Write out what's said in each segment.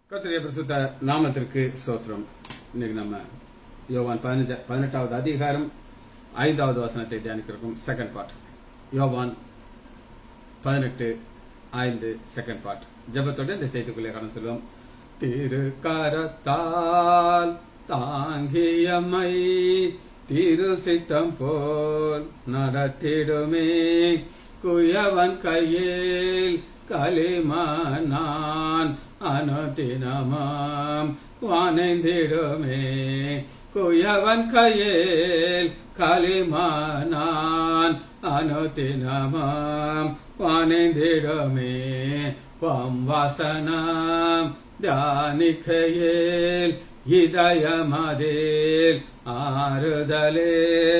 கர்த்தருடைய பிரசுத்த நாமத்திற்கு சோத்திரம் இன்னைக்கு நம்ம யோவான் பதினஞ்சு பதினெட்டாவது அதிகாரம் ஐந்தாவது வசனத்தை தியானிக்கிறோம் செகண்ட் பார்ட் யோவான் பதினெட்டு ஐந்து செகண்ட் பார்ட் ஜபத்தோட இந்த செய்திக்குள்ளே கடந்து செல்வோம் திரு கரத்தால் தாங்கியம்மை திரு சித்தம் போல் நடத்திடுமே குயவன் கையில் களிமானான் அனுதினமாம் வானைந்திடுமே குயவன் கையில் களிமானான் அனுதினமாம் வானைந்திடுமே பம் வாசனம் தியானிக்கையில் இதயமதில் ஆறுதலே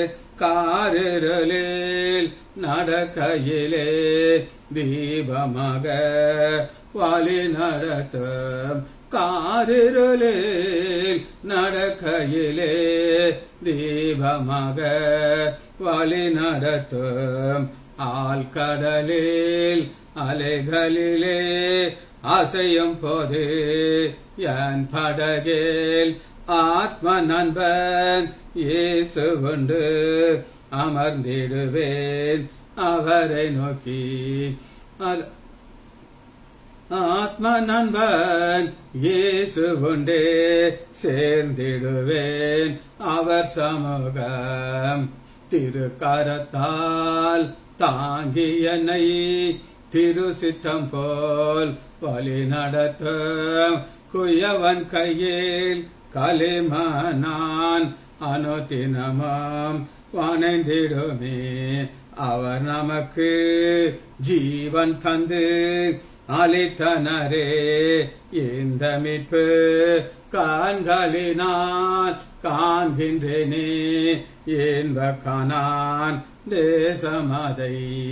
காரிரலில் நடக்கையிலே தீபமாக வழி நடத்தும் காரிருளில் நடக்கையிலே தீபமாக வழி நடத்தும் ஆழ்கடலில் அலைகளிலே அசையும் போது என் படகில் ஆத்ம நண்பன் இயேசு கொண்டு அமர்ந்திடுவேன் அவரை நோக்கி ஆத்ம நண்பன் இயேசு கொண்டே சேர்ந்திடுவேன் அவர் சமூகம் திருக்கரத்தால் தாங்கி என்னை திரு சித்தம் போல் வழி நடத்தும் குயவன் கையில் களிமனான் அனுதினமாம் வணைந்திடுமே அவர் நமக்கு ஜீவன் தந்து அளித்தனரே இந்த மீட்பு காண்களினால் காண்கின்றேனே என்ப காணான் தேசமதை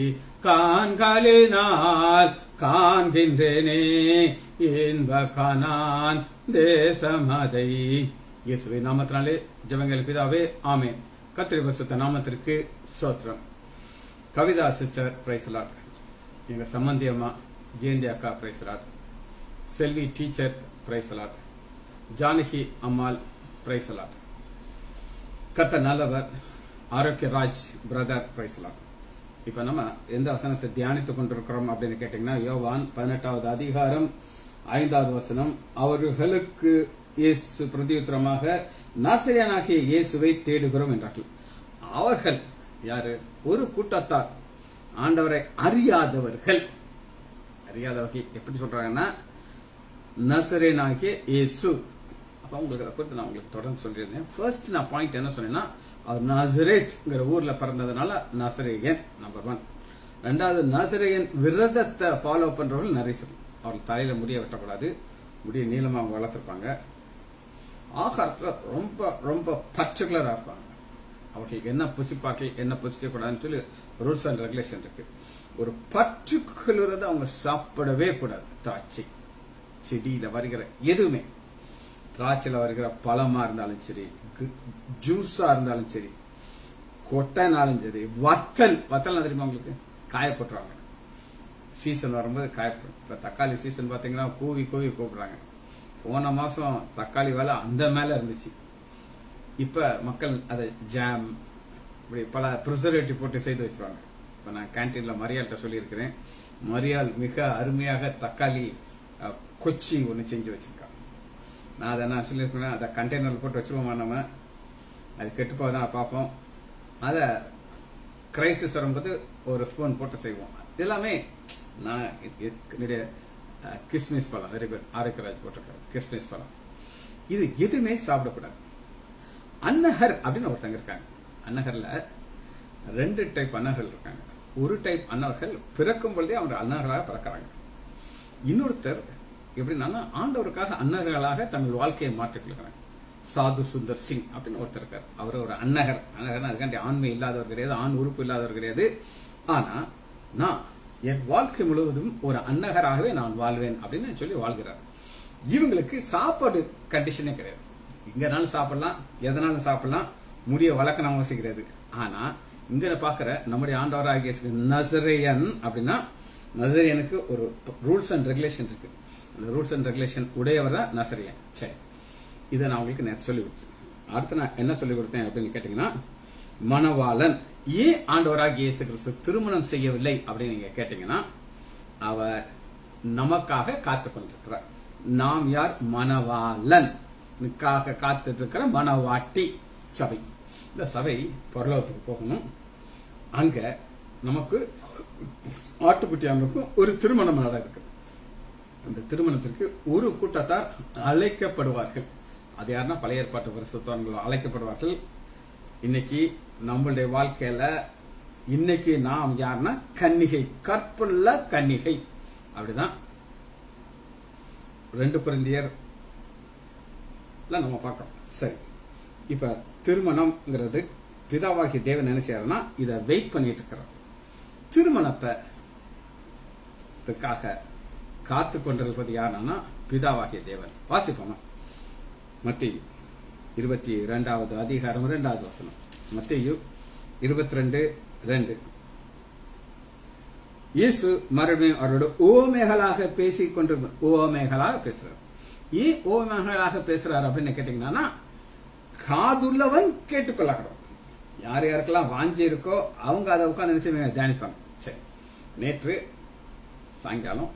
காண்களினால் காண்கின்றேனே என்ப காணான் தேசமதை இயேசுவை நாமத்தினாலே ஜபங்கள் பிதாவே ஆமே கத்திரி பசுத்த நாமத்திற்கு சோத்திரம் கவிதா சிஸ்டர் பிரைசலாட் எங்க சம்பந்தி அம்மா ஜெயந்தி அக்கா பிரைசலாட் செல்வி டீச்சர் பிரைசலாட் ஜானகி அம்மாள் பிரைசலாட் கத்த நல்லவர் ஆரோக்கியராஜ் பிரதர் பிரைசலாட் இப்ப நம்ம எந்த வசனத்தை தியானித்துக் கொண்டிருக்கிறோம் அப்படின்னு கேட்டீங்கன்னா யோவான் பதினெட்டாவது அதிகாரம் ஐந்தாவது வசனம் அவர்களுக்கு இயேசு பிரதியுத்தரமாக நாசிரியனாகிய இயேசுவை தேடுகிறோம் என்றார்கள் அவர்கள் யாரு ஒரு கூட்டத்தார் ஆண்டவரை அறியாதவர்கள் அறியாதவர்கள் எப்படி சொல்றாங்கன்னா நசரேனாகிய இயேசு அப்ப உங்களுக்கு அதை குறித்து நான் உங்களுக்கு தொடர்ந்து சொல்லியிருந்தேன் ஃபர்ஸ்ட் நான் பாயிண்ட் என்ன சொன்னேன்னா அவர் நசரேத்ங்கிற ஊர்ல பிறந்ததுனால நசரேயன் நம்பர் ஒன் ரெண்டாவது நசரேயன் விரதத்தை ஃபாலோ பண்றவர்கள் நரேசன் அவர்கள் தலையில முடிய வெட்டக்கூடாது முடிய நீளமா அவங்க வளர்த்துருப்பாங்க ஆகாரத்துல ரொம்ப ரொம்ப பர்டிகுலரா இருப்பாங்க அவர்களுக்கு என்ன புசிப்பார்கள் என்ன புசிக்க கூடாதுன்னு சொல்லி ரூல்ஸ் அண்ட் ரெகுலேஷன் இருக்கு ஒரு பர்டிகுலர் அவங்க சாப்பிடவே கூடாது திராட்சை செடியில வருகிற எதுவுமே திராட்சையில வருகிற பழமா இருந்தாலும் சரி ஜூஸா இருந்தாலும் சரி கொட்டைனாலும் சரி வத்தல் வத்தல் தெரியுமா உங்களுக்கு காயப்பட்டுருவாங்க சீசன் வரும்போது காயப்படும் இப்ப தக்காளி சீசன் பாத்தீங்கன்னா கூவி கூவி கூப்பிடுறாங்க போன மாசம் தக்காளி வேலை அந்த மேல இருந்துச்சு இப்ப மக்கள் அதை ஜாம் இப்படி பல ப்ரிசர்வேட்டிவ் போட்டு செய்து வச்சிருவாங்க இப்ப நான் கேன்டீன்ல மரியாள்கிட்ட சொல்லியிருக்கிறேன் மரியாள் மிக அருமையாக தக்காளி கொச்சி ஒன்று செஞ்சு வச்சிருக்காங்க நான் அதை நான் சொல்லியிருக்கிறேன் அதை கண்டெய்னர்ல போட்டு வச்சிருவோமா நம்ம அது கெட்டு போதான் பார்ப்போம் அதை கிரைசிஸ் வரும்போது ஒரு ஸ்பூன் போட்டு செய்வோம் எல்லாமே நான் என்னுடைய கிஸ்மிஸ் பழம் வெரி குட் ஆரோக்கியராஜ் போட்டிருக்காரு கிஸ்மிஸ் பழம் இது எதுவுமே சாப்பிடக்கூடாது அன்னகர் அப்படின்னு ஒருத்தங்க இருக்காங்க அன்னகர்ல ரெண்டு டைப் அன்னகர்கள் இருக்காங்க ஒரு டைப் அன்னவர்கள் பிறக்கும் பொழுதே அவங்க அன்னகர்களாக பிறக்கிறாங்க இன்னொருத்தர் எப்படின்னா ஆண்டவருக்காக அன்னகர்களாக தங்கள் வாழ்க்கையை மாற்றிக்கொள்கிறாங்க சாது சுந்தர் சிங் அப்படின்னு ஒருத்தர் இருக்கார் அவர் ஒரு அன்னகர் அன்னகர் அதுக்காண்டி ஆண்மை இல்லாதவர் கிடையாது ஆண் உறுப்பு இல்லாதவர் கிடையாது ஆனா நான் என் வாழ்க்கை முழுவதும் ஒரு அன்னகராகவே நான் வாழ்வேன் அப்படின்னு சொல்லி வாழ்கிறார் இவங்களுக்கு சாப்பாடு கண்டிஷனே கிடையாது எங்கனாலும் சாப்பிடலாம் எதனாலும் சாப்பிடலாம் முடிய வழக்கணும் அவசியம் கிடையாது ஆனா இங்க பாக்குற நம்முடைய ஆண்டவராகிய நசரேயன் அப்படின்னா நசரேயனுக்கு ஒரு ரூல்ஸ் அண்ட் ரெகுலேஷன் இருக்கு அந்த ரூல்ஸ் அண்ட் ரெகுலேஷன் உடையவர் தான் நசரியன் சரி இதை நான் உங்களுக்கு நேற்று சொல்லி கொடுத்தேன் அடுத்து நான் என்ன சொல்லி கொடுத்தேன் அப்படின்னு கேட்டீங்கன்னா மணவாளன் ஏன் ஆண்டவராக இயேசு கிறிஸ்து திருமணம் செய்யவில்லை அப்படின்னு நீங்க கேட்டீங்கன்னா அவர் நமக்காக காத்து கொண்டிருக்கிறார் நாம் யார் மணவாளன் காத்துட்டு இருக்கிற மணவாட்டி சபை இந்த சபை பரலோகத்துக்கு போகணும் அங்க நமக்கு ஆட்டுக்குட்டியானுக்கும் ஒரு திருமணம் நட இருக்கு அந்த திருமணத்திற்கு ஒரு கூட்டத்தார் அழைக்கப்படுவார்கள் அது யாருன்னா பழைய ஏற்பாட்டு பரிசுத்தவான்கள் அழைக்கப்படுவார்கள் இன்னைக்கு நம்மளுடைய வாழ்க்கையில இன்னைக்கு நாம் யாருன்னா கன்னிகை கற்புள்ள கன்னிகை அப்படிதான் ரெண்டு குழந்தையர் நம்ம பார்க்கறோம் சரி இப்ப திருமணம்ங்கிறது பிதாவாகி தேவன் என்ன செய்யறாருன்னா இதை வெயிட் பண்ணிட்டு இருக்கிறார் திருமணத்தை காத்து கொண்டிருப்பது யாருன்னா பிதாவாகிய தேவன் வாசிப்போம் மத்திய இருபத்தி இரண்டாவது அதிகாரம் இரண்டாவது வசனம் மத்தியு இருபத்தி ரெண்டு ரெண்டு இயேசு மறுபடியும் அவரோட ஓமைகளாக பேசிக் கொண்டு ஓமைகளாக பேசுறார் ஏன் ஓமைகளாக பேசுறாரு அப்படின்னு கேட்டீங்கன்னா காதுள்ளவன் கேட்டுக்கொள்ளாகிறோம் யார் யாருக்கெல்லாம் வாஞ்சி இருக்கோ அவங்க அதை உட்காந்து தியானிப்பாங்க சரி நேற்று சாயங்காலம்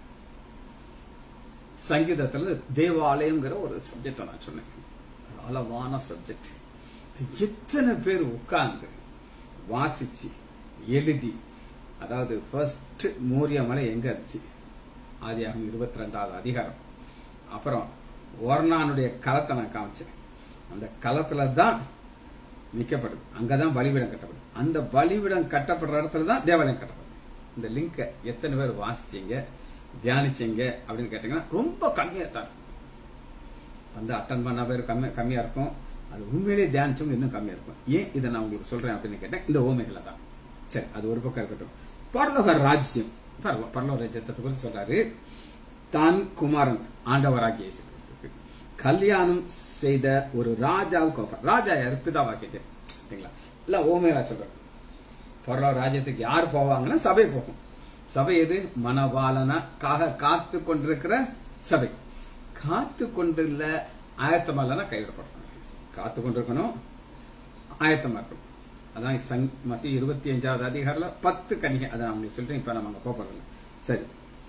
சங்கீதத்துல தேவாலயம்ங்கிற ஒரு சப்ஜெக்ட் நான் சொன்னேன் அளவான சப்ஜெக்ட் எத்தனை பேர் உட்கார்ந்து வாசிச்சு எழுதி அதாவது ஃபர்ஸ்ட் மூரிய மலை எங்க இருந்துச்சு ஆதியாகம் இருபத்தி ரெண்டாவது அதிகாரம் அப்புறம் ஒர்ணானுடைய களத்தை நான் காமிச்சேன் அந்த களத்துல தான் நிக்கப்படுது அங்கதான் பலிபீடம் கட்டப்படுது அந்த பலிபீடம் கட்டப்படுற இடத்துல தான் தேவாலயம் கட்டப்படுது இந்த லிங்கை எத்தனை பேர் வாசிச்சீங்க தியானிச்சீங்க அப்படின்னு கேட்டீங்கன்னா ரொம்ப கம்மியா தான் வந்து அட்டன் பண்ண பேர் கம்மி கம்மியா இருக்கும் அது உண்மையிலேயே தியானிச்சவங்க இன்னும் கம்மியா இருக்கும் ஏன் இதை நான் உங்களுக்கு சொல்றேன் அப்படின்னு கேட்டேன் இந்த ஓமைகளை தான் சரி அது ஒரு பக்கம் இருக்கட்டும் பரலோக ராஜ்யம் பரலோக ராஜ்யத்தை குறித்து சொல்றாரு தான் குமாரன் ஆண்டவராகிய இயேசு கிறிஸ்துக்கு கல்யாணம் செய்த ஒரு ராஜாவுக்கு ஒப்பார் ராஜா யார் பிதாவாக்கியது சரிங்களா இல்ல ஓமையா சொல்றேன் பரலோக ராஜ்யத்துக்கு யார் போவாங்கன்னா சபை போகும் சபை எது மனவாளனாக்காக காத்து கொண்டிருக்கிற சபை காத்து கொண்டுள்ள ஆயத்தமா இல்லைன்னா கைவிடப்படணும் காத்து கொண்டிருக்கணும் ஆயத்தமா இருக்கணும் அதான் சங் மத்திய இருபத்தி அஞ்சாவது அதிகாரில் பத்து கணிகை அதை நான் உங்களுக்கு சொல்றேன் இப்ப நம்ம அங்க போறதில்ல சரி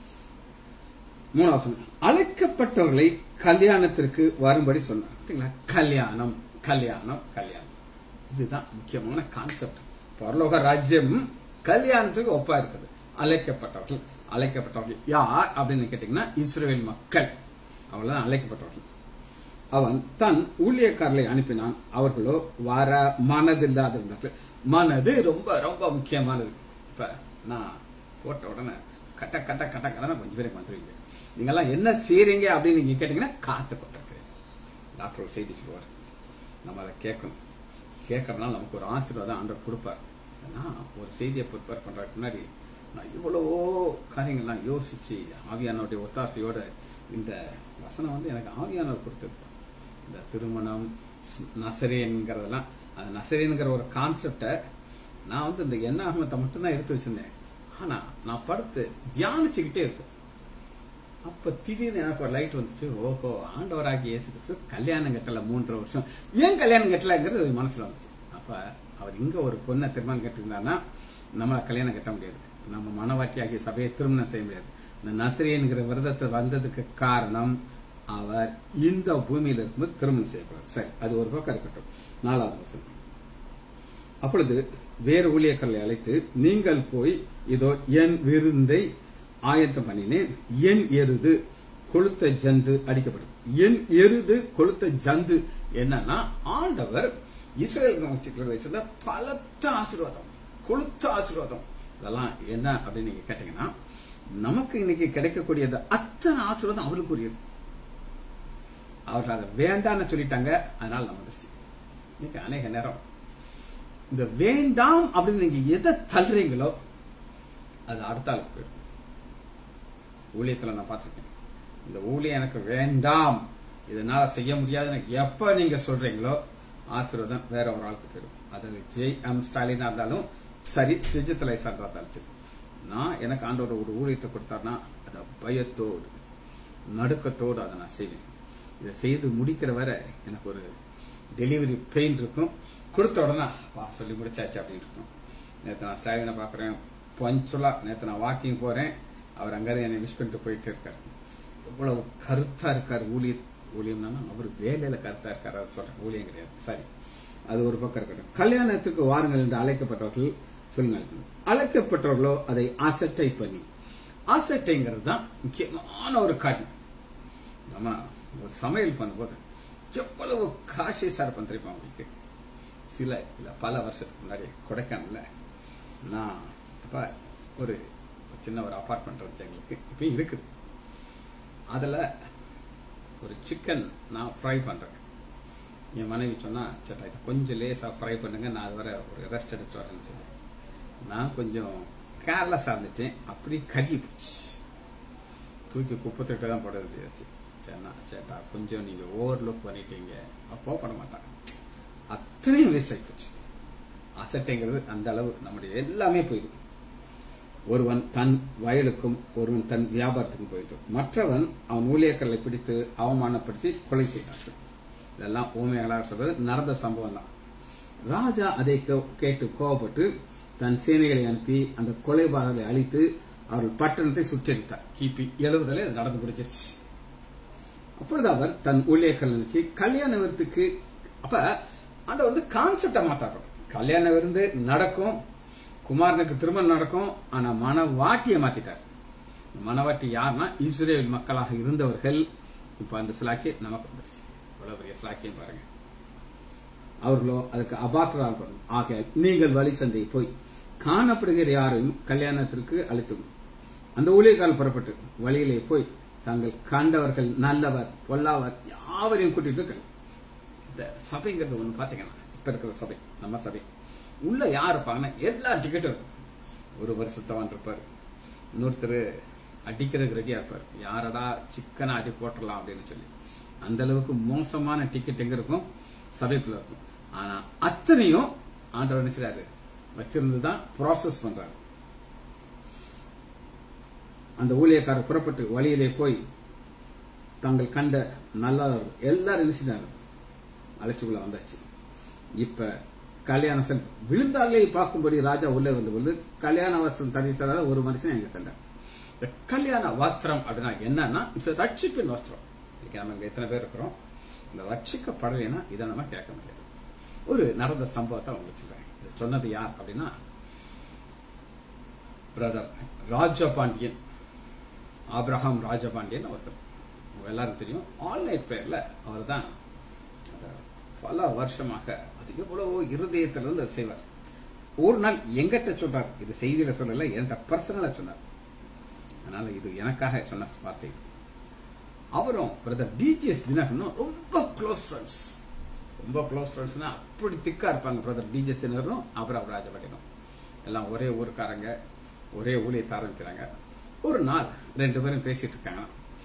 மூணாவது அழைக்கப்பட்டவர்களை கல்யாணத்திற்கு வரும்படி சொன்னார் கல்யாணம் கல்யாணம் கல்யாணம் இதுதான் முக்கியமான கான்செப்ட் பரலோக ராஜ்யம் கல்யாணத்துக்கு ஒப்பா இருக்குது அழைக்கப்பட்டவர்கள் அழைக்கப்பட்டவர்கள் யார் அப்படின்னு கேட்டீங்கன்னா இஸ்ரேல் மக்கள் அவ்வளவுதான் அழைக்கப்பட்டவர்கள் அவன் தன் ஊழியக்காரர்களை அனுப்பினான் அவர்களோ வர மனதில்லாத இருந்தார்கள் மனது ரொம்ப ரொம்ப முக்கியமானது இப்ப நான் போட்ட உடனே கட்ட கட்ட கட்ட கடனை கொஞ்சம் பேருக்கு வந்துருவீங்க நீங்க எல்லாம் என்ன செய்றீங்க அப்படின்னு நீங்க கேட்டீங்கன்னா காத்து கொண்டிருக்கிறேன் டாக்டர் ஒரு செய்தி சொல்லுவார் நம்ம அதை கேட்கணும் கேட்கறதுனால நமக்கு ஒரு ஆசீர்வாதம் ஆண்டவர் கொடுப்பார் ஏன்னா ஒரு செய்தியை ப்ரிப்பேர் பண்றதுக்கு முன்னாடி நான் இவ்வளவோ காரியங்கள்லாம் யோசிச்சு ஆவியானவருடைய ஒத்தாசையோட இந்த வசனம் வந்து எனக்கு ஆவியானவர் கொடுத்தது இந்த திருமணம் நசரேன்ங்கிறதெல்லாம் அந்த நசரேன்ங்கிற ஒரு கான்செப்டை நான் வந்து இந்த எண்ணாகமத்தை மட்டும்தான் எடுத்து வச்சிருந்தேன் ஆனா நான் படுத்து தியானிச்சுக்கிட்டே இருப்பேன் அப்ப திடீர்னு எனக்கு ஒரு லைட் வந்துச்சு ஓஹோ ஆண்டவராகி இயேசு கிறிஸ்து கல்யாணம் கட்டல மூன்றரை வருஷம் ஏன் கல்யாணம் கட்டலங்கிறது மனசுல வந்துச்சு அப்ப அவர் இங்க ஒரு பொண்ணை திருமணம் கட்டிருந்தாருன்னா நம்ம கல்யாணம் கட்ட முடியாது நம்ம மனவாட்டி ஆகிய சபையை திருமணம் செய்ய முடியாது இந்த நசிரியன்கிற விரதத்தை வந்ததுக்கு காரணம் அவர் இந்த பூமியில இருக்கும்போது திருமணம் செய்யக்கூடாது சரி அது ஒரு பக்கம் இருக்கட்டும் நாலாவது வசனம் அப்பொழுது வேறு ஊழியர்களை அழைத்து நீங்கள் போய் இதோ என் விருந்தை ஆயத்தம் பண்ணினேன் என் எருது கொளுத்த ஜந்து அடிக்கப்படும் என் எருது கொளுத்த ஜந்து என்னன்னா ஆண்டவர் இஸ்ரேல் வச்சிருந்த பலத்த ஆசீர்வாதம் கொளுத்த ஆசீர்வாதம் இதெல்லாம் என்ன அப்படின்னு நீங்க கேட்டீங்கன்னா நமக்கு இன்னைக்கு கிடைக்கக்கூடியது அத்தனை ஆசீர்வாதம் அவருக்குரியது அவர்கள் அதை வேண்டாம்னு சொல்லிட்டாங்க அதனால நம்ம வந்துருச்சு இன்னைக்கு அநேக நேரம் இந்த வேண்டாம் அப்படின்னு நீங்க எதை தள்ளுறீங்களோ அது அடுத்த ஆளுக்கு போயிடும் ஊழியத்துல நான் பார்த்திருக்கேன் இந்த ஊழியம் எனக்கு வேண்டாம் இதனால செய்ய முடியாதுன்னு எப்ப நீங்க சொல்றீங்களோ ஆசீர்வாதம் வேற ஒரு ஆளுக்கு போயிடும் அது ஜெய் எம் ஸ்டாலினா இருந்தாலும் சரி சிஜித்தலை சான்றா இருந்தாலும் சரி நான் எனக்கு ஆண்டோட ஒரு ஊழியத்தை கொடுத்தாருன்னா அதை பயத்தோடு நடுக்கத்தோடு அதை நான் செய்வேன் இதை செய்து முடிக்கிற வரை எனக்கு ஒரு டெலிவரி பெயின் இருக்கும் கொடுத்த உடனே வா சொல்லி முடிச்சாச்சு அப்படின்னு இருக்கும் நேற்று நான் ஸ்டாலினை பார்க்குறேன் பஞ்சுலா நேற்று நான் வாக்கிங் போறேன் அவர் அங்கே என்னை விஷ் பண்ணிட்டு போயிட்டு இருக்காரு எவ்வளவு கருத்தா இருக்காரு ஊழிய ஊழியம்னா அவர் வேலையில கருத்தா இருக்காரு அதை சொல்றேன் ஊழியம் கிடையாது சரி அது ஒரு பக்கம் இருக்கட்டும் கல்யாணத்துக்கு வாருங்கள் என்று அழைக்கப்பட்டவர்கள் சொல்லுங்கள் அழைக்கப்பட்டவர்களோ அதை அசட்டை பண்ணி அசட்டைங்கிறது தான் முக்கியமான ஒரு காரியம் நம்ம ஒரு சமையல் பண்ணும்போது எவ்வளவு காசு சார் தெரியுமா உங்களுக்கு சில இல்ல பல வருஷத்துக்கு முன்னாடி கொடைக்கானல்ல நான் அப்ப ஒரு சின்ன ஒரு அபார்ட்மெண்ட் இருந்துச்சு எங்களுக்கு இப்பயும் இருக்குது அதுல ஒரு சிக்கன் நான் ஃப்ரை பண்றேன் என் மனைவி சொன்னா சேட்டா இதை கொஞ்சம் லேசா ஃப்ரை பண்ணுங்க நான் அது வரை ஒரு ரெஸ்ட் எடுத்து வரேன்னு சொன்னேன் நான் கொஞ்சம் கேர்லெஸ்ஸாக இருந்துட்டேன் அப்படி கருகி போச்சு தூக்கி குப்பை தொட்டு தான் போட வேண்டியது சரிண்ணா சேட்டா கொஞ்சம் நீங்க ஓவர் லுக் பண்ணிட்டீங்க அப்போ பண்ண மாட்டாங்க அத்தனையும் வேஸ்ட் ஆகி போச்சு அசட்டைங்கிறது அந்த அளவு நம்முடைய எல்லாமே போயிடும் ஒருவன் தன் வயலுக்கும் ஒருவன் தன் வியாபாரத்துக்கும் போயிட்டு மற்றவன் அவன் ஊழியர்களை பிடித்து அவமானப்படுத்தி கொலை செய்தார்கள் இதெல்லாம் ஊமைகளாக சொல்றது நடந்த சம்பவம் தான் ராஜா அதை கேட்டு கோவப்பட்டு தன் சேனைகளை அனுப்பி அந்த கொலைபாதங்களை அழித்து அவர்கள் பட்டணத்தை சுற்றடித்தார் கிபி எழுபதுல இது நடந்து முடிச்சிருச்சு அப்பொழுது அவர் தன் ஊழியர்களுக்கு கல்யாண விருந்துக்கு அப்ப அந்த வந்து கான்செப்டை மாத்தாடும் கல்யாண விருந்து நடக்கும் குமாரனுக்கு திருமணம் நடக்கும் ஆனா மனவாட்டியை மாத்திட்டார் மனவாட்டி யாருன்னா இஸ்ரேல் மக்களாக இருந்தவர்கள் இப்ப அந்த சிலாக்கி நமக்கு வந்துருச்சு இவ்வளவு பெரிய சிலாக்கியம் பாருங்க அவர்களோ அதுக்கு அபாத்திரம் ஆக நீங்கள் வழி சந்தை போய் காணப்படுகிற யாரையும் கல்யாணத்திற்கு அழைத்தும் அந்த ஊழியக்கால் புறப்பட்டு வழியிலே போய் தாங்கள் கண்டவர்கள் நல்லவர் பொல்லாவர் யாவரையும் கூட்டிட்டு இந்த சபைங்கிறது ஒண்ணு பாத்தீங்கன்னா இப்ப இருக்கிற சபை நம்ம சபை உள்ள யார் இருப்பாங்கன்னா எல்லா டிக்கெட்டும் இருக்கும் ஒரு வருஷத்தவன் இருப்பார் இன்னொருத்தர் அடிக்கிறதுக்கு ரெடியா இருப்பார் யாரடா சிக்கனா அடி போட்டுடலாம் அப்படின்னு சொல்லி அந்த அளவுக்கு மோசமான டிக்கெட் எங்க இருக்கும் சபைக்குள்ள இருக்கும் ஆனா அத்தனையும் ஆண்டவர் என்ன செய்றாரு வச்சிருந்து தான் ப்ராசஸ் பண்றாரு அந்த ஊழியக்காரர் புறப்பட்டு வழியிலே போய் தாங்கள் கண்ட நல்லவர் எல்லாரும் நினைச்சிட்டாங்க அழைச்சுக்குள்ள வந்தாச்சு இப்ப கல்யாண செல் விழுந்தாலே பார்க்கும்படி ராஜா உள்ளே வந்தபோது கல்யாண வஸ்திரம் தரித்ததால ஒரு மனுஷன் எங்க கண்டார் இந்த கல்யாண வஸ்திரம் அப்படின்னா என்னன்னா இட்ஸ் ரட்சிப்பின் வஸ்திரம் இன்னைக்கு நம்ம இங்க எத்தனை பேர் இருக்கிறோம் இந்த ரட்சிக்கப்படலைன்னா இதை நம்ம கேட்க முடியாது ஒரு நடந்த சம்பவத்தை உங்களுக்கு சொல்றேன் இது சொன்னது யார் அப்படின்னா பிரதர் ராஜபாண்டியன் ஆப்ரஹாம் ராஜபாண்டியன் ஒருத்தர் உங்க எல்லாரும் தெரியும் ஆல் நைட் பேர்ல அவர் தான் பல வருஷமாக அது எவ்வளவோ இருதயத்திலிருந்து அதை செய்வார் ஒரு நாள் எங்கிட்ட சொல்றார் இது செய்தியில சொல்லல என்கிட்ட பர்சனலா சொன்னார் அதனால இது எனக்காக சொன்ன வார்த்தை அவரும் பிரதர் டிஜிஎஸ் தினகரனும் ரொம்ப க்ளோஸ் ஃப்ரெண்ட்ஸ் ரொம்ப க்ளோஸ் ஃப்ரெண்ட்ஸ்னா அப்படி திக்கா இருப்பாங்க பிரதர் டிஜிஎஸ் தினகரனும் அப்புறம் ராஜபாட்டினும் எல்லாம் ஒரே ஊருக்காரங்க ஒரே ஊழியத்தை ஆரம்பிக்கிறாங்க ஒரு நாள் ரெண்டு பேரும் பேசிட்டு இருக்காங்க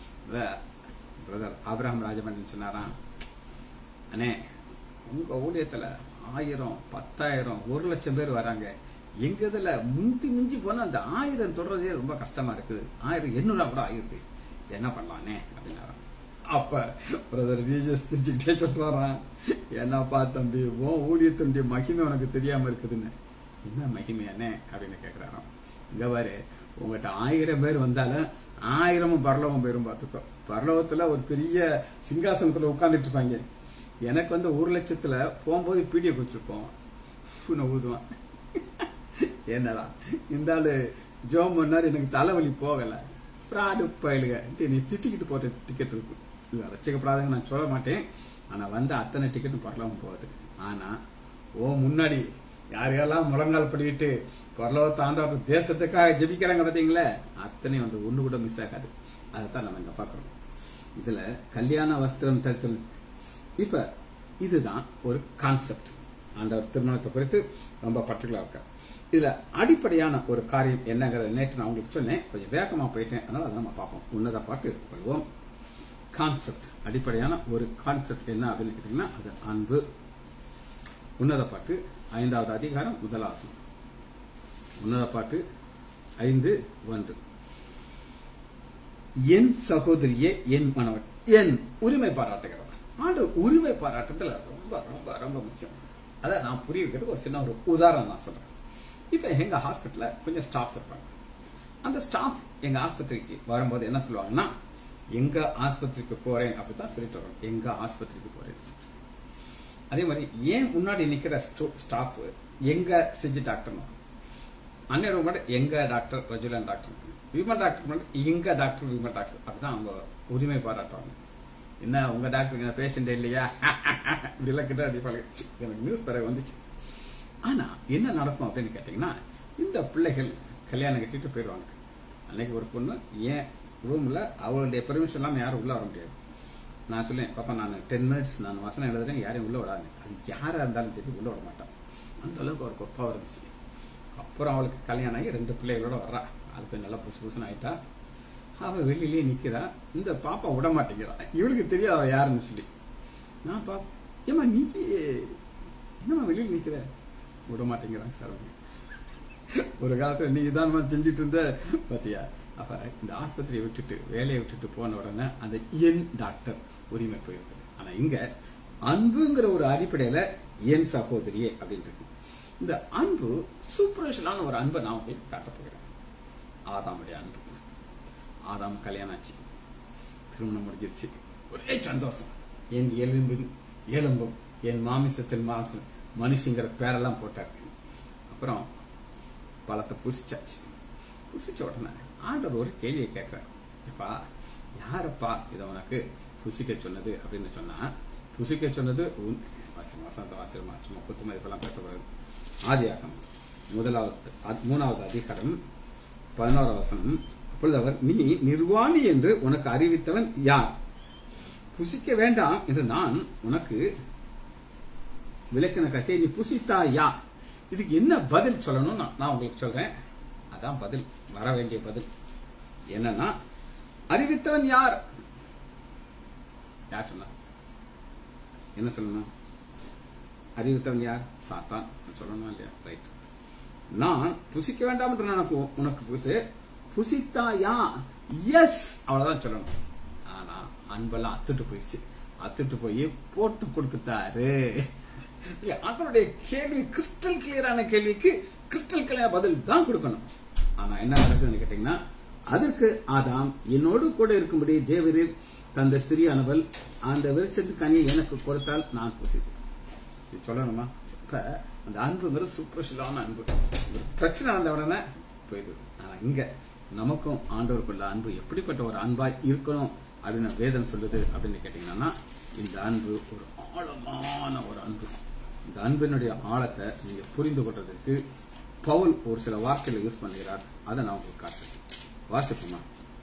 பிரதர் ஆபிரகாம் ராஜபாண்டியன் சொன்னாராம் அண்ணே உங்க ஊழியத்துல ஆயிரம் பத்தாயிரம் ஒரு லட்சம் பேர் வராங்க எங்க இதுல முந்தி மிஞ்சி போனா அந்த ஆயிரம் தொடர்றதே ரொம்ப கஷ்டமா இருக்கு ஆயிரம் எண்ணூறு கூட ஆயிடுது என்ன பண்ணலானே அப்படின்னாராம் அப்ப பிரதர் ஜீசஸ் திச்சுக்கிட்டே சொல்றாராம் என்னப்பா தம்பி உன் ஊழியத்தினுடைய மகிமை உனக்கு தெரியாம இருக்குதுன்னு என்ன மகிமையானே அப்படின்னு கேக்குறாராம் இங்க பாரு உங்ககிட்ட ஆயிரம் பேர் வந்தாலும் ஆயிரமும் பரலவம் பேரும் பார்த்துக்கோ பரலவத்துல ஒரு பெரிய சிங்காசனத்துல உட்கார்ந்துட்டு இருப்பாங்க எனக்கு வந்து ஒரு லட்சத்துல போகும்போது பீடிய குடிச்சிருப்போம் ஊதுவான் என்னடா இந்த ஆளு ஜோம் பண்ணாரு எனக்கு தலைவலி போகல ஃப்ராடு பயலுக நீ திட்டிக்கிட்டு போட்ட டிக்கெட் இருக்கு இல்ல ரசிக்கப்படாதுங்க நான் சொல்ல மாட்டேன் ஆனா வந்த அத்தனை டிக்கெட்டும் பரலவம் போகுது ஆனா ஓ முன்னாடி யாரையெல்லாம் முழங்கால் படிக்கிட்டு பரலவத்தை ஆண்டாட்டு தேசத்துக்காக ஜெபிக்கிறாங்க பாத்தீங்களா அத்தனை வந்து ஒண்ணு கூட மிஸ் ஆகாது அதைத்தான் நம்ம இங்க பாக்குறோம் இதுல கல்யாண வஸ்திரம் தரித்தல் இப்ப இதுதான் ஒரு கான்செப்ட் ஆண்டவர் திருமணத்தை குறித்து ரொம்ப பர்டிகுலா இருக்கார் இதுல அடிப்படையான ஒரு காரியம் என்னங்கிறத நேற்று நான் உங்களுக்கு சொன்னேன் கொஞ்சம் வேகமா போயிட்டேன் அதனால அதை நம்ம பார்ப்போம் உன்னத பாட்டு எடுத்துக்கொள்வோம் கான்செப்ட் அடிப்படையான ஒரு கான்செப்ட் என்ன அப்படின்னு கேட்டீங்கன்னா அது அன்பு உன்னத பாட்டு ஐந்தாவது அதிகாரம் முதலாசனம் உன்னத பாட்டு ஐந்து ஒன்று என் சகோதரியே என் மனவன் என் உரிமை பாராட்டுகிறவர் ஆண்டு உரிமை பாராட்டுதல் ரொம்ப ரொம்ப ரொம்ப முக்கியம் அதை நான் புரிய வைக்கிறதுக்கு ஒரு சின்ன ஒரு உதாரணம் நான் சொல்றேன் இப்ப எங்க ஹாஸ்பிட்டல்ல கொஞ்சம் ஸ்டாஃப்ஸ் இருப்பாங்க அந்த ஸ்டாஃப் எங்க ஆஸ்பத்திரிக்கு வரும்போது என்ன சொல்லுவாங்கன்னா எங்க ஆஸ்பத்திரிக்கு போறேன் அப்படித்தான் சொல்லிட்டு வரோம் எங்க ஆஸ்பத்திரிக்கு போறேன் அதே மாதிரி ஏன் முன்னாடி நிக்கிற ஸ்டாஃப் எங்க சிஜி டாக்டர் அந்நேரம் மட்டும் எங்க டாக்டர் ரஜுலன் டாக்டர் விமன் டாக்டர் மட்டும் எங்க டாக்டர் விமன் டாக்டர் அப்படிதான் அவங்க உரிமை பாராட்டுவாங்க என்ன உங்க டாக்டர் பேஷண்ட் இல்லையா இப்படி எல்லாம் கிட்ட அடிப்பாங்க எனக்கு நியூஸ் பிறகு வந்துச்சு ஆனா என்ன நடக்கும் அப்படின்னு கேட்டீங்கன்னா இந்த பிள்ளைகள் கல்யாணம் கட்டிட்டு போயிடுவாங்க அன்னைக்கு ஒரு பொண்ணு ஏன் ரூம்ல அவளுடைய பெர்மிஷன் இல்லாம யாரும் உள்ள வர முடியாது நான் சொல்லேன் பாப்பா நான் டென் மினிட்ஸ் நான் வசனம் எழுதுறேன் யாரையும் உள்ள விடாது அது யாரா இருந்தாலும் சரி உள்ள விட மாட்டான் அந்த அளவுக்கு ஒரு கொப்பா இருந்துச்சு அப்புறம் அவளுக்கு கல்யாணம் ஆகி ரெண்டு பிள்ளைகளோட வர்றா அதுக்கு நல்லா புதுசு புதுசுன்னு ஆயிட்டா அவ வெளியிலேயே நிக்கிறா இந்த பாப்பா விட மாட்டேங்கிறா இவளுக்கு தெரியாது அவ யாருன்னு சொல்லி நான் பா ஏமா நீ என்னம்மா வெளியில் நிக்கிற விட மாட்டேங்கிறாங்க சார் அவங்க ஒரு காலத்துல நீ இதானமா செஞ்சுட்டு இருந்த பாத்தியா அப்ப இந்த ஆஸ்பத்திரியை விட்டுட்டு வேலையை விட்டுட்டு போன உடனே அந்த என் டாக்டர் உரிமை போயிருக்கு ஆனா இங்க அன்புங்கிற ஒரு அடிப்படையில என் சகோதரியே அப்படின்னு இருக்கு இந்த அன்பு சூப்பர்ஷனான ஒரு அன்பை நான் உங்களுக்கு காட்ட போகிறேன் ஆதாமுடைய அன்பு ஆதாம் கல்யாணம் ஆச்சு திருமணம் முடிஞ்சிருச்சு ஒரே சந்தோஷம் என் எலும்பின் எலும்பும் என் மாமிசத்தில் மாம்சம் மனுஷங்கிற பேரெல்லாம் போட்டாரு அப்புறம் பழத்தை புசிச்சாச்சு புசிச்ச உடனே ஆண்டவர் ஒரு கேள்வியை கேட்கிறார் எப்பா யாரப்பா இதை உனக்கு புசிக்க சொன்னது அப்படின்னு சொன்னா புசிக்க சொன்னது உன் வாசிமா வசந்த வாசிமா சும்மா குத்து மதிப்பெல்லாம் பேசக்கூடாது ஆதியாகம் முதலாவது அ- மூணாவது அதிகாரம் பதினோராவது வசனம் அப்பொழுது அவர் நீ நிர்வாணி என்று உனக்கு அறிவித்தவன் யார் புசிக்க வேண்டாம் என்று நான் உனக்கு விளக்கின கசையை நீ புசித்தாயா இதுக்கு என்ன பதில் சொல்லணும் நான் நான் உங்களுக்கு சொல்றேன் அதான் பதில் வர வேண்டிய பதில் என்னன்னா அறிவித்தவன் யார் யார் சொன்னா என்ன சொல்லணும் அறிவித்தவன் யார் சாத்தான் சொல்லணும் இல்லையா ரைட் நான் புசிக்க வேண்டாம் என்று நான் உனக்கு- உனக்கு புசு புசித்தாயா எஸ் அவ்வளவுதான் சொல்லணும் ஆனா அன்பெல்லாம் அத்துட்டு போயிடுச்சு அத்துட்டு போய் போட்டு கொடுத்துட்டாரு இல்ல, அவருடைய கேள்வி கிறிஸ்டல் கிளியரான கேள்விக்கு கிறிஸ்டல் கிளியர் பதில் தான் கொடுக்கணும் ஆனா என்ன நடக்குதுன்னு கேட்டீங்கன்னா அதற்கு ஆதாம் என்னோடு கூட இருக்கும்படி தேவரீர் தந்த ஸ்திரியானவள் அந்த விருட்சத்து கனியை எனக்கு கொடுத்தால் நான் புசித்தேன் இது சொல்லணுமா இப்ப அந்த அன்புங்கிறது சூப்பர்ஷியலான அன்பு ஒரு பிரச்சனை வந்த உடனே போயிடுது ஆனா இங்க நமக்கும் ஆண்டவருக்குள்ள அன்பு எப்படிப்பட்ட ஒரு அன்பா இருக்கணும் அப்படின்னு வேதம் சொல்லுது அப்படின்னு கேட்டீங்கன்னா இந்த அன்பு ஒரு ஆழமான ஒரு அன்பு இந்த அன்பினுடைய ஆழத்தை நீங்க புரிந்து கொள்றதுக்கு பவுல் ஒரு சில வார்த்தைகளை யூஸ் பண்ணுகிறார் அதை நான் உங்களுக்கு காட்டுறேன் வாசிப்போமா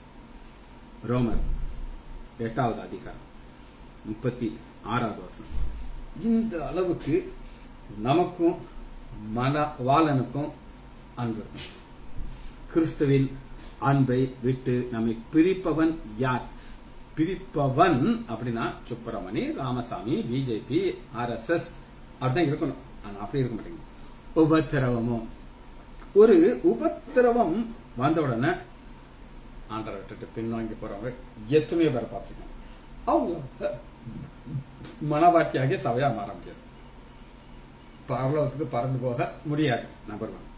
ரோமர் எட்டாவது அதிகாரம் முப்பத்தி ஆறாவது வசனம் இந்த அளவுக்கு நமக்கும் மன வாளனுக்கும் அன்பு இருக்கும் கிறிஸ்துவின் அன்பை விட்டு நம்மை பிரிப்பவன் யார் பிரிப்பவன் அப்படின்னா சுப்பிரமணி ராமசாமி பிஜேபி ஆர்எஸ்எஸ் அப்படிதான் இருக்கணும் ஆனா அப்படி இருக்க மாட்டேங்குது உபத்திரவமோ ஒரு உபத்திரவம் வந்த உடனே ஆண்டரை விட்டுட்டு பின்வாங்கி போறவங்க எத்தனையோ பேரை பார்த்துருக்கோம் அவங்க மனவாட்டியாகிய சபையா மாற முடியாது பரலோகத்துக்கு பறந்து போக முடியாது நம்பர் ஒன்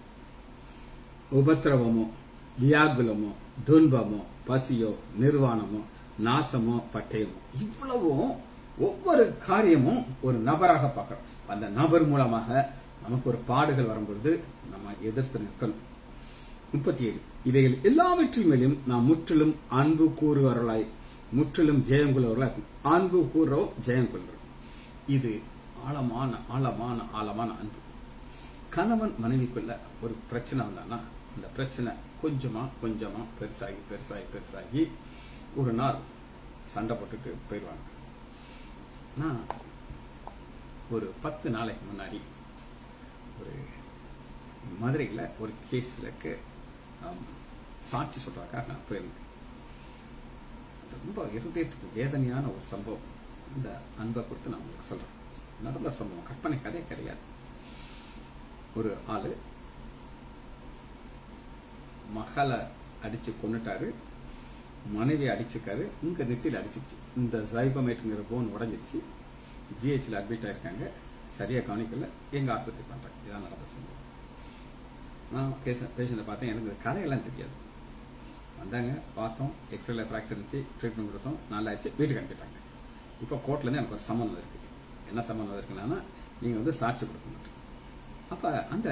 உபத்திரவமோ வியாகுலமோ துன்பமோ பசியோ நிர்வாணமோ நாசமோ பட்டயமோ இவ்வளவும் ஒவ்வொரு காரியமும் ஒரு நபராக பார்க்கிறோம் அந்த நபர் மூலமாக நமக்கு ஒரு பாடுகள் வரும்பொழுது நம்ம எதிர்த்து நிற்கணும் முப்பத்தி ஏழு இவைகள் எல்லாவற்றின் மேலும் நாம் முற்றிலும் அன்பு கூறுவர்களாய் முற்றிலும் ஜெயம் கொள்வர்களாய் அன்பு கூறுறோம் ஜெயம் கொள்கிறோம் இது ஆழமான ஆழமான ஆழமான அன்பு கணவன் மனைவிக்குள்ள ஒரு பிரச்சனை வந்தான்னா அந்த பிரச்சனை கொஞ்சமா கொஞ்சமா பெருசாகி பெருசாகி பெருசாகி ஒரு நாள் சண்டை போட்டுட்டு போயிடுவாங்க நான் ஒரு பத்து நாளைக்கு முன்னாடி ஒரு மதுரையில் ஒரு கேஸ்லக்கு சாட்சி சொல்றாக்காக நான் போயிருந்தேன் அது ரொம்ப இருதயத்துக்கு வேதனையான ஒரு சம்பவம் இந்த அன்பை கொடுத்து நான் உங்களுக்கு சொல்றேன் நடந்த சம்பவம் கற்பனை கதை கிடையாது ஒரு ஆளு மகளை அடிச்சு கொன்னுட்டாரு மனைவி அடிச்சிருக்காரு இங்க நெத்தியில அடிச்சிருச்சு இந்த சைபமேட்டுங்கிற போன் உடஞ்சிருச்சு ஜிஹெச்ல அட்மிட் ஆயிருக்காங்க சரியா கவனிக்கல எங்க ஆஸ்பத்திரி பண்றாங்க இதான் நடந்த சம்பவம் நான் பேஷண்ட்டை பார்த்தேன் எனக்கு இந்த கதையெல்லாம் தெரியாது வந்தாங்க பார்த்தோம் எக்ஸ்ரேல ஃப்ராக்சர் இருந்துச்சு ட்ரீட்மெண்ட் கொடுத்தோம் நல்லா ஆயிடுச்சு வீட்டுக்கு அனுப்பிட்டாங்க இப்போ கோர்ட்ல இருந்து எனக்கு ஒரு சம்மன் இருக்கு என்ன சம்மன் இருக்குன்னா நீங்க வந்து சாட்சி கொடுக்க மாட்டீங்க அப்ப அந்த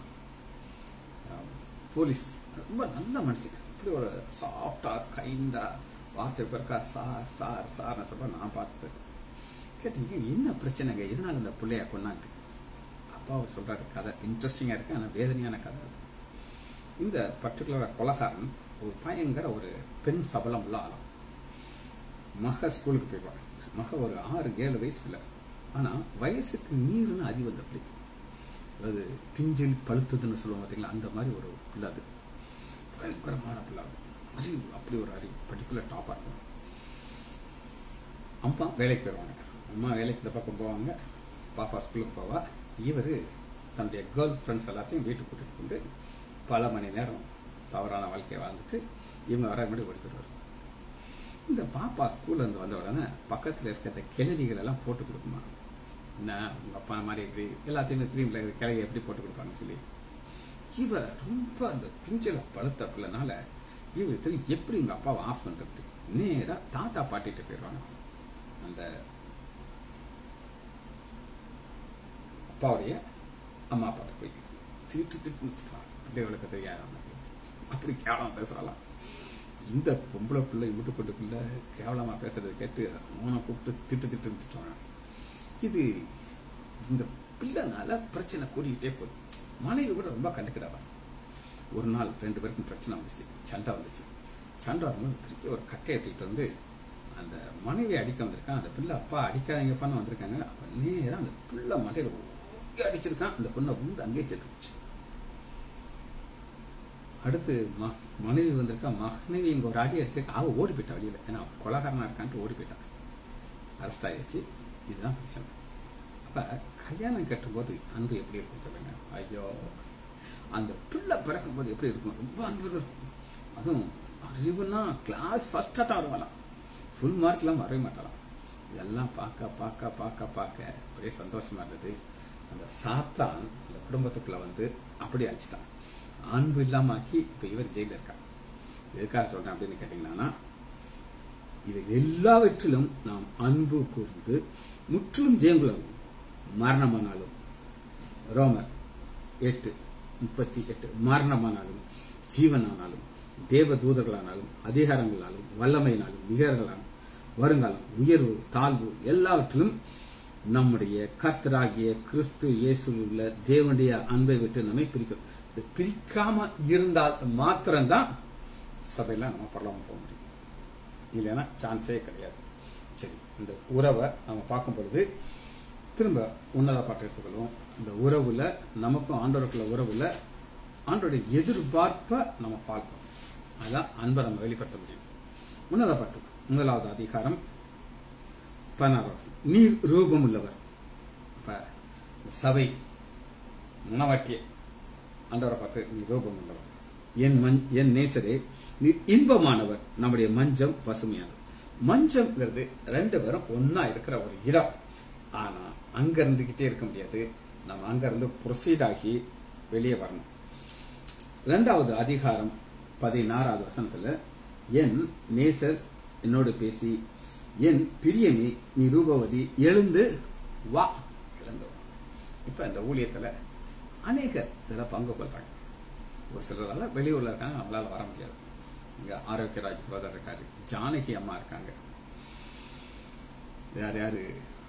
போலீஸ் ரொம்ப நல்ல மனுஷன் இப்படி ஒரு சாஃப்டா கைண்டா வார்த்தை பிறக்கா சார் சார் சார்னு சொல்ல நான் பார்த்து கேட்டீங்க என்ன பிரச்சனைங்க எதனால இந்த பிள்ளைய கொண்டாங்க அப்பா அவர் சொல்றாரு கதை இன்ட்ரெஸ்டிங்கா இருக்கு ஆனா வேதனையான கதை இந்த பர்டிகுலர் கொலகாரன் ஒரு பயங்கர ஒரு பெண் சபலம் உள்ள ஆளும் மக ஸ்கூலுக்கு போய்வாங்க மக ஒரு ஆறு ஏழு வயசு இல்லை ஆனா வயசுக்கு மீறின அறிவு அந்த பிள்ளை அதாவது பிஞ்சில் பழுத்ததுன்னு சொல்லுவாங்க பார்த்தீங்களா அந்த மாதிரி ஒரு பிள்ளை அது பயங்கரமான பிள்ளை அது அறிவு அப்படி ஒரு அறிவு பர்டிகுலர் டாப்பா இருக்கும் அம்மா வேலைக்கு போயிடுவாங்க அம்மா வேலைக்கு இந்த பக்கம் போவாங்க பாப்பா ஸ்கூலுக்கு போவா இவர் தன்னுடைய கேர்ள் ஃப்ரெண்ட்ஸ் எல்லாத்தையும் வீட்டுக்கு கூட்டிட்டு கொண்டு பல மணி நேரம் தவறான வாழ்க்கையை வாழ்ந்துட்டு இவங்க வர முன்னாடி ஓடி போயிடுவார் இந்த பாப்பா ஸ்கூல்ல இருந்து வந்த உடனே பக்கத்துல இருக்க இந்த கிளவிகள் எல்லாம் போட்டு கொடுக்குமா என்ன உங்க அப்பா மாதிரி எப்படி எல்லாத்தையும் த்ரீம்ல கிளவி எப்படி போட்டு கொடுப்பாங்கன்னு சொல்லி இவ ரொம்ப அந்த பிஞ்சல பழுத்த பிள்ளைனால இவ எப்படி உங்க அப்பாவை ஆஃப் பண்றது நேரா தாத்தா பாட்டிட்டு போயிடுவாங்க அந்த அப்பாவுடைய அம்மா அப்பாட்ட போய் திட்டு திட்டு பிள்ளைகளுக்கு தெரியாது அப்படி கேவலம் பேசுறாளாம் இந்த பொம்பளை பிள்ளை வீட்டு கொண்டு பிள்ளை கேவலமா பேசுறதை கேட்டு அவனை கூப்பிட்டு திட்டு திட்டு திட்டுறாங்க இது இந்த பிள்ளைனால பிரச்சனை கூடிக்கிட்டே போகுது மனைவி கூட ரொம்ப கண்டுக்கிடாதான் ஒரு நாள் ரெண்டு பேருக்கும் பிரச்சனை வந்துச்சு சண்டை வந்துச்சு சண்டை வரும்போது திருப்பி ஒரு கட்டையை தூக்கிட்டு வந்து அந்த மனைவி அடிக்க வந்திருக்கான் அந்த பிள்ளை அப்பா அடிக்காதீங்கப்பான்னு வந்திருக்காங்க நேரம் அந்த பிள்ளை மனையில ஊங்கி அடிச்சிருக்கான் அந்த பொண்ணை உண்டு அங்கேயே செத்துச்சு அடுத்து மனைவி வந்திருக்கா மனைவி இங்க ஒரு அடி அடிச்சிருக்கா அவ ஓடி போயிட்டா வெளியில ஏன்னா கொலகாரனா இருக்கான்ட்டு ஓடி போயிட்டான் அரெஸ்ட் ஆயிடுச்சு இதுதான் பிரச்சனை அப்ப கல்யாணம் கட்டும் போது அன்பு எப்படி இருக்கும் சொல்லுங்க ஐயோ அந்த பிள்ளை பிறக்கும் போது எப்படி இருக்கும் ரொம்ப அன்பு இருக்கும் அதுவும் அறிவுனா கிளாஸ் ஃபர்ஸ்டா தான் வருவாளாம் ஃபுல் மார்க் எல்லாம் வரவே மாட்டாளாம் இதெல்லாம் பார்க்க பார்க்க பார்க்க பார்க்க ஒரே சந்தோஷமா இருந்தது அந்த சாத்தான் அந்த குடும்பத்துக்குள்ள வந்து அப்படி அழிச்சிட்டான் அன்பு இல்லாம ஆக்கி இப்ப இவர் ஜெயில இருக்கார் எதுக்காக சொல்றேன் அப்படின்னு கேட்டீங்கன்னா இது எல்லாவற்றிலும் நாம் அன்பு கூர்ந்து முற்றிலும் ஜெயங்குலம் மரணமானாலும் ரோமர் எட்டு முப்பத்தி எட்டு மரணமானாலும் ஜீவனானாலும் தேவ தூதர்களானாலும் அதிகாரங்களாலும் வல்லமையினாலும் நிகர்களாலும் வருங்காலம் உயர்வு தாழ்வு எல்லாவற்றிலும் நம்முடைய கர்த்தராகிய கிறிஸ்து இயேசுவில் உள்ள தேவனுடைய அன்பை விட்டு நம்மை பிரிக்கும் இது பிரிக்காம இருந்தால் மாத்திரம்தான் சபையில நம்ம பரலாம போக முடியும் இல்லைன்னா சான்ஸே கிடையாது சரி இந்த உறவை நம்ம பார்க்கும் பொழுது திரும்ப உன்னத பாட்டு எடுத்துக்கொள்வோம் இந்த உறவுல நமக்கும் ஆண்டவருக்குள்ள உறவுல ஆண்டோடைய எதிர்பார்ப்பை நம்ம பார்க்கணும் அதான் அன்பை நம்ம வெளிப்படுத்த முடியும் உன்னத பாட்டு முதலாவது அதிகாரம் பதினாறாவது நீர் ரூபம் உள்ளவர் அப்ப சபை மனவாட்டிய ஆண்டவரை பார்த்து நீ ரூபம் உள்ளவர் என் மஞ் என் நேசரே நீர் இன்பமானவர் நம்முடைய மஞ்சம் பசுமையானவர் மஞ்சம்ங்கிறது ரெண்டு பேரும் ஒன்னா இருக்கிற ஒரு இடம் ஆனா அங்க இருந்துகிட்டே இருக்க முடியாது நம்ம அங்க இருந்து ப்ரொசீட் ஆகி வெளியே வரணும் இரண்டாவது அதிகாரம் பதினாறாவது வசனத்துல என் நேசர் என்னோடு பேசி என் பிரியமே நீ ரூபவதி எழுந்து வா எழுந்து வா இப்ப இந்த ஊழியத்துல அநேகர் இதுல பங்கு கொள்றாங்க ஒரு சிலரால வெளியூர்ல இருக்காங்க நம்மளால வர முடியாது இங்க ஆரோக்கியராஜ் பிரதர் இருக்காரு ஜானகி அம்மா இருக்காங்க யார் யாரு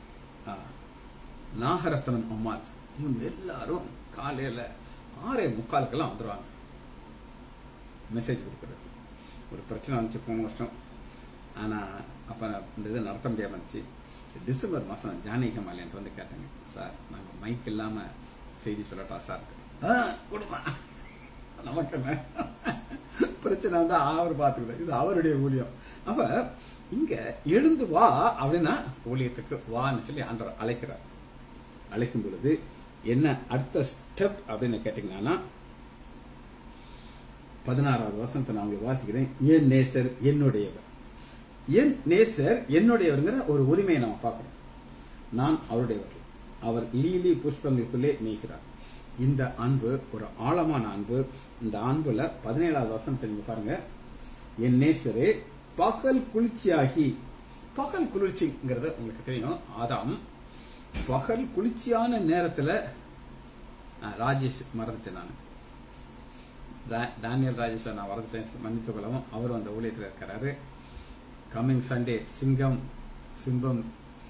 நாகரத்னம் அம்மாள் இவங்க எல்லாரும் காலையில ஆறே முக்காலுக்கெல்லாம் வந்துருவாங்க மெசேஜ் கொடுக்கறது ஒரு பிரச்சனை வந்துச்சு போன வருஷம் ஆனா அப்ப இந்த இது நடத்த முடியாம இருந்துச்சு டிசம்பர் மாசம் ஜானகி அம்மாள் என்று வந்து கேட்டாங்க சார் நாங்க மைக் இல்லாம செய்தி சொல்லட்டா சார் கொடுமா நமக்கு என்ன பிரச்சனை வந்து அவர் பார்த்துக்கிட்ட இது அவருடைய ஊழியம் அப்ப இங்க எழுந்து வா அப்படின்னா ஊழியத்துக்கு வான்னு சொல்லி ஆண்டவர் அழைக்கிறார் அழைக்கும் பொழுது என்ன அடுத்த ஸ்டெப் அப்படின்னு கேட்டீங்கன்னா பதினாறாவது வசனத்தை நான் உங்களுக்கு வாசிக்கிறேன் என் நேசர் என்னுடையவர் என் நேசர் என்னுடையவர்ங்கிற ஒரு உரிமையை நம்ம பார்க்கிறோம் நான் அவருடையவர் அவர் லீலி புஷ்பங்களுக்குள்ளே மேய்கிறார் இந்த அன்பு ஒரு ஆழமான அன்பு இந்த அன்புல பதினேழாவது வசனத்தை நீங்க பாருங்க என் நேசரே பகல் குளிர்ச்சியாகி பகல் குளிர்ச்சிங்கிறது உங்களுக்கு தெரியும் ஆதாம் பகல் குளிர்ச்சியான நேரத்துல ஆ, ராஜேஷ் மறந்துட்டேன் நான் டா- டேனியல் ராஜேஷ் நான் மறந்துட்டேன் மன்னித்துக் கொள்ளவும் அவரும் அந்த ஊழியத்தில் இருக்கிறாரு கம்மிங் சண்டே சிங்கம் சிம்பம்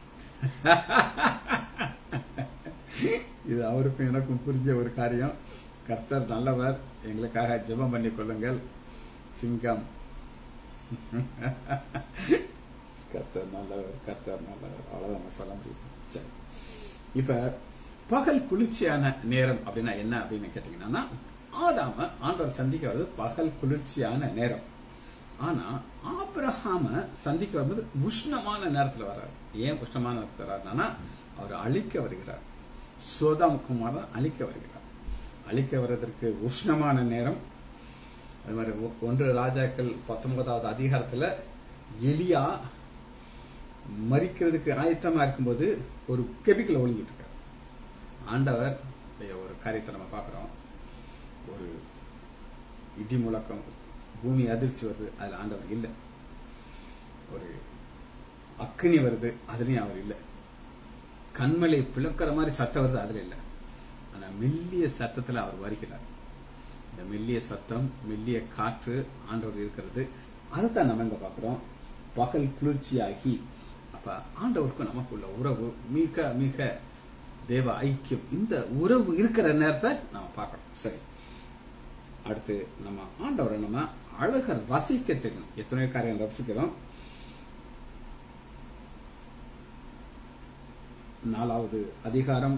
இது அவருக்கும் எனக்கும் புரிஞ்ச ஒரு காரியம் கர்த்தர் நல்லவர் எங்களுக்காக ஜெபம் பண்ணி கொள்ளுங்கள் சிங்கம் கர்த்தர் நல்லவர் கர்த்தர் நல்லவர் அவ்வளவுதான் நான் சொல்ல முடியும் சரி இப்ப பகல் குளிர்ச்சியான நேரம் அப்படின்னா என்ன அப்படின்னு கேட்டீங்கன்னா ஆதாம ஆண்டவர் சந்திக்க வருது பகல் குளிர்ச்சியான நேரம் ஆனா ஆபிரஹாம சந்திக்க வரும்போது உஷ்ணமான நேரத்துல வர்றாரு ஏன் உஷ்ணமான நேரத்துல வர்றாருன்னா அவர் அழிக்க வருகிறார் சோதாம் குமாரன் அழிக்க வருகிறார் அழிக்க வர்றதற்கு உஷ்ணமான நேரம் அது மாதிரி ஒ- ஒன்று ராஜாக்கள் பத்தொன்பதாவது அதிகாரத்துல எலியா மறிக்கிறதுக்கு ஆயத்தமா இருக்கும்போது ஒரு கெபிக்கல ஒழுங்கிட்டு இருக்காரு ஆண்டவர் இங்க ஒரு காரியத்தை நம்ம பார்க்கிறோம் ஒரு இடி முழக்கம் பூமி அதிர்ச்சி வருது அதுல ஆண்டவர் இல்லை ஒரு அக்கினி வருது அதுலயும் அவர் இல்லை கண்மலை பிளக்கிற மாதிரி சத்தம் வருது அதுல இல்லை ஆனா மெல்லிய சத்தத்துல அவர் வருகிறார் இந்த மெல்லிய சத்தம் மெல்லிய காற்று ஆண்டவர் இருக்கிறது அதைத்தான் நம்ம இங்க பார்க்கிறோம் பகல் குளிர்ச்சியாகி அப்ப ஆண்டவருக்கும் நமக்குள்ள உறவு மிக மிக தேவ ஐக்கியம் இந்த உறவு இருக்கிற நேரத்தை நம்ம பார்க்கணும் சரி அடுத்து நம்ம ஆண்டவரை நம்ம அழக ரசிக்க தெரியும் எத்தனை காரியம் ரசிக்கிறோம் நாலாவது அதிகாரம்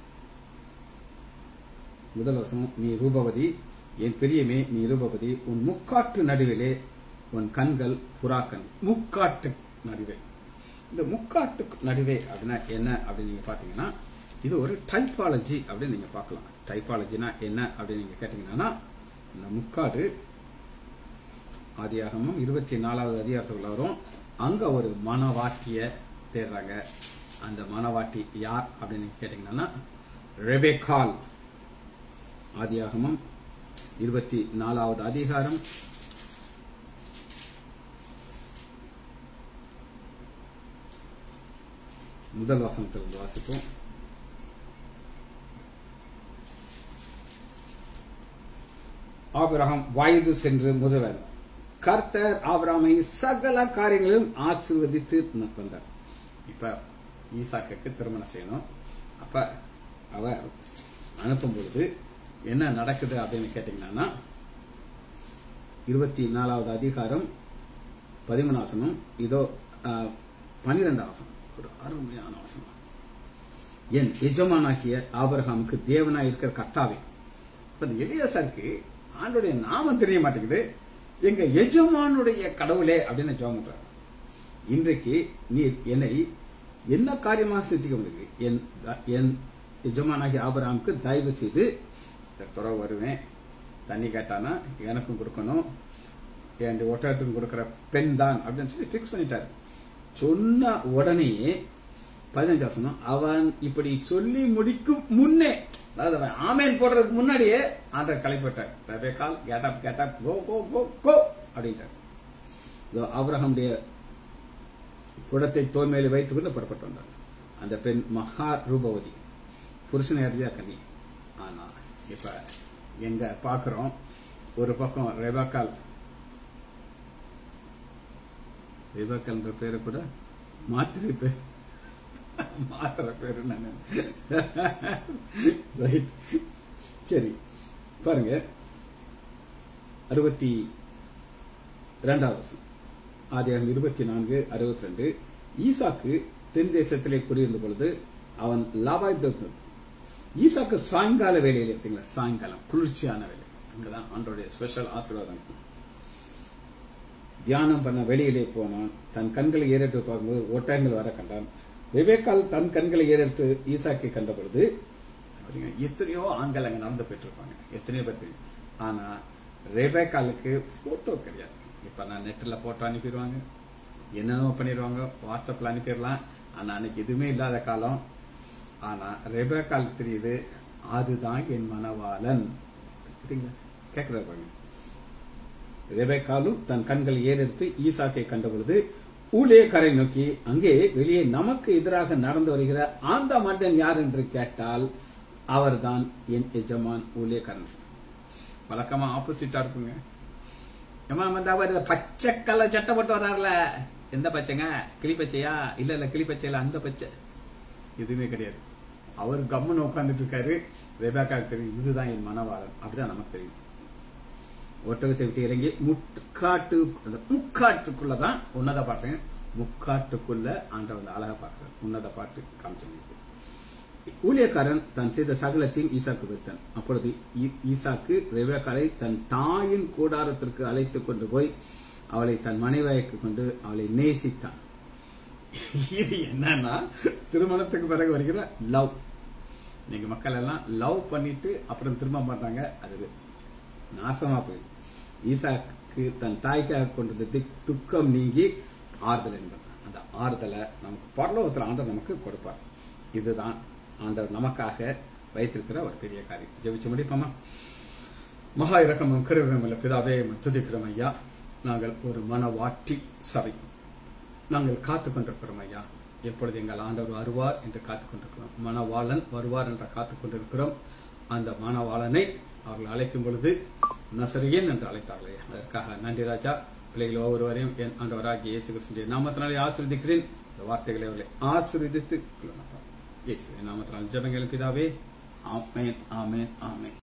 முதல் வசனம் நீ ரூபவதி என் பெரியமே நீ ரூபவதி உன் முக்காட்டு நடுவிலே உன் கண்கள் புறாக்கண் முக்காட்டு நடுவே இந்த முக்காட்டு நடுவே அப்படின்னா என்ன அப்படின்னு நீங்க பாத்தீங்கன்னா இது ஒரு டைப்பாலஜி அப்படின்னு நீங்க பார்க்கலாம் டைப்பாலஜினா என்ன அப்படின்னு நீங்க கேட்டீங்கன்னா இந்த முக்காடு ஆதியாகமம் இருபத்தி நாலாவது அதிகாரத்துக்குள்ள வரும் அங்க ஒரு மனவாட்டிய தேடுறாங்க அந்த மனவாட்டி யார் அப்படின்னு நீங்க கேட்டீங்கன்னா ரெபேகால் ஆதியாகமம் இருபத்தி நாலாவது அதிகாரம் முதல் வசனத்திலிருந்து வாசிப்போம் ஆபிரகாம் வயது சென்று முதுவர் கர்த்தர் ஆபிரகாமை சகல காரியங்களிலும் ஆசீர்வதித்து வந்தார் இப்ப ஈசாக்குக்கு திருமணம் செய்யணும் அப்ப அவர் அனுப்பும் பொழுது என்ன நடக்குது அப்படின்னு கேட்டீங்கன்னா இருபத்தி நாலாவது அதிகாரம் பதிமூணாசனம் இதோ பனிரெண்டாம் வசனம் ஒரு அருமையான வசனம் என் எஜமானாகிய ஆபரகாமுக்கு தேவனா இருக்கிற கர்த்தாவே இப்ப இந்த எலியாசருக்கு ஆண்டுடைய நாமம் தெரிய மாட்டேங்குது எங்க எஜமானுடைய கடவுளே அப்படின்னு ஜெபம் பண்றாரு இன்றைக்கு நீ என்னை என்ன காரியமாக சித்திக்க முடியுது என் என் எஜமானாகிய ஆபரகாமுக்கு தயவு செய்து துறவு வருவேன் தண்ணி கேட்டானா எனக்கும் கொடுக்கணும் என் ஒட்டகத்துக்கும் கொடுக்கிற பெண் தான் அப்படின்னு சொல்லி பிக்ஸ் பண்ணிட்டாரு சொன்ன உடனேயே பதினஞ்சு வருஷம் அவன் இப்படி சொல்லி முடிக்கும் முன்னே அதாவது அவன் ஆமேன் போடுறதுக்கு முன்னாடியே ஆண்டர் கலைப்பட்டார் ரபேகால் கேட்டப் கேட்டப் கோ கோ கோ கோ அப்படின்ட்டார் இதோ ஆபிரகமுடைய குடத்தை தோல் மேலே வைத்துக் கொண்டு புறப்பட்டு வந்தார் அந்த பெண் மகா ரூபவதி புருஷனை அறியா கனி ஆனா இப்ப எங்க பாக்குறோம் ஒரு பக்கம் ரெபக்கால் ரெபக்கல்ன்ற பேரு கூட மாத்திரை பேர் மாத்திர பேரு நான் ரைட் சரி பாருங்க அறுபத்தி இரண்டாவது வருஷம் ஆதியாகம் இருபத்தி நான்கு அறுபத்தி ரெண்டு ஈசாக்கு தென் தேசத்திலே குடியிருந்த பொழுது அவன் லாபாய் ஈசாக்கு சாயங்கால வேலையில இருக்கீங்களா சாயங்காலம் குளிர்ச்சியான வேலை அங்கதான் ஆண்டோடைய ஸ்பெஷல் ஆசீர்வாதம் தியானம் பண்ண வெளியிலே போனான் தன் கண்களை ஏறெடுத்து பார்க்கும்போது ஒட்டகங்கள் வர கண்டான் விவேகால் தன் கண்களை ஏறெடுத்து ஈசாக்கை கண்ட பொழுது எத்தனையோ ஆண்கள் அங்க நடந்து போயிட்டு இருப்பாங்க எத்தனையோ பேர் தெரியும் ஆனா ரெபேக்காலுக்கு போட்டோ கிடையாது இப்ப நான் நெட்ல போட்டோ அனுப்பிடுவாங்க என்னென்னமோ பண்ணிடுவாங்க வாட்ஸ்அப்ல அனுப்பிடலாம் ஆனா அன்னைக்கு எதுவுமே இல்லாத காலம் ஆனா ரெபேக்கால் தெரியுது அதுதான் என் மனவாளன் சரிங்களா கேட்கிறாரு பாருங்க ரெபேக்காலும் தன் கண்களை ஏறெடுத்து ஈசாக்கை கண்டபொழுது ஊழியக்காரை நோக்கி அங்கே வெளியே நமக்கு எதிராக நடந்து வருகிற அந்த மனிதன் யார் என்று கேட்டால் அவர்தான் என் எஜமான் ஊழியக்காரன் வழக்கமா ஆப்போசிட்டா இருக்குங்க ஏமா வந்து அவர் பச்சை கலர் சட்டை போட்டு வர்றாருல எந்த பச்சைங்க கிளி பச்சையா இல்ல இல்ல கிளி பச்சையில அந்த பச்சை எதுவுமே கிடையாது அவர் கம்முன்னு உட்கார்ந்துட்டு இருக்காரு ரெபாக்காவுக்கு தெரியும் இதுதான் என் மனவாளன் அப்படிதான் நமக்கு தெரியும் ஒட்டகத்தை விட்டு இறங்கி முக்காட்டு அந்த முக்காட்டுக்குள்ளதான் உன்னத பாட்டுங்க முக்காட்டுக்குள்ள ஆண்டவன் அழகா பார்க்கிறார் உன்னத பாட்டு காமிச்சு ஊழியக்காரன் தான் செய்த சகலத்தையும் ஈசாக்கு வைத்தான் அப்பொழுது ஈ- ஈசாக்கு ரெபேக்காளை தன் தாயின் கூடாரத்திற்கு அழைத்துக் கொண்டு போய் அவளை தன் மனைவியாக்கு கொண்டு அவளை நேசித்தான் இது என்னன்னா திருமணத்துக்கு பிறகு வருகிற லவ் நீங்க மக்கள் எல்லாம் லவ் பண்ணிட்டு அப்புறம் திருமணம் பண்றாங்க அது நாசமா போயிடுது ஈசாக்கு தன் தாய்க்காக கொண்டது திக்- துக்கம் நீங்கி ஆறுதல் என்பது அந்த ஆறுதலை நமக்கு பரலோகத்தில் ஆண்டவர் நமக்கு கொடுப்பார் இதுதான் ஆண்டவர் நமக்காக வைத்திருக்கிற ஒரு பெரிய காரியம் ஜெபிச்சு முடிப்போமா மகா இரக்கமும் கருவிலும் உள்ள பிதாவே உம்மை துதிக்கிறோம் ஐயா நாங்கள் ஒரு மனவாட்டி சபை நாங்கள் காத்துக் கொண்டிருக்கிறோம் ஐயா எப்பொழுது எங்கள் ஆண்டவர் வருவார் என்று காத்துக் கொண்டிருக்கிறோம் மணவாளன் வருவார் என்று காத்துக் கொண்டிருக்கிறோம் அந்த மணவாளனை அவர்கள் அழைக்கும் பொழுது நசரியன் என்று அழைத்தார்கள் ஐயா. அதற்காக நன்றி ராஜா பிள்ளைகள் ஒவ்வொருவரையும் என் ஆண்டவராகிய இயேசு கிறிஸ்துவின் நாமத்தினாலே ஆசீர்வதிக்கிறேன் இந்த வார்த்தைகளை அவர்களை ஆசீர்வதித்து இயேசுவின் நாமத்தினால் ஜெபங்கள் பிதாவே ஆமென் ஆமென் ஆமென்